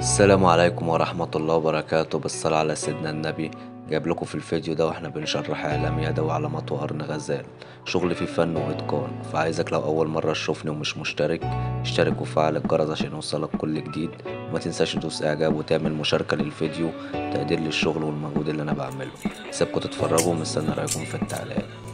السلام عليكم ورحمة الله وبركاته بالصلاة على سيدنا النبي جايب لكم في الفيديو ده واحنا بنشرح اعلام يدوي على مطوى قرن غزال شغل فيه فن واتقان فعايزك لو اول مرة تشوفني ومش مشترك اشترك وفعل الجرس عشان يوصلك كل جديد وما تنساش تدوس اعجاب وتعمل مشاركة للفيديو تقدير للشغل والمجهود اللي انا بعمله سيبكم تتفرجوا ومستني رايكم في التعليقات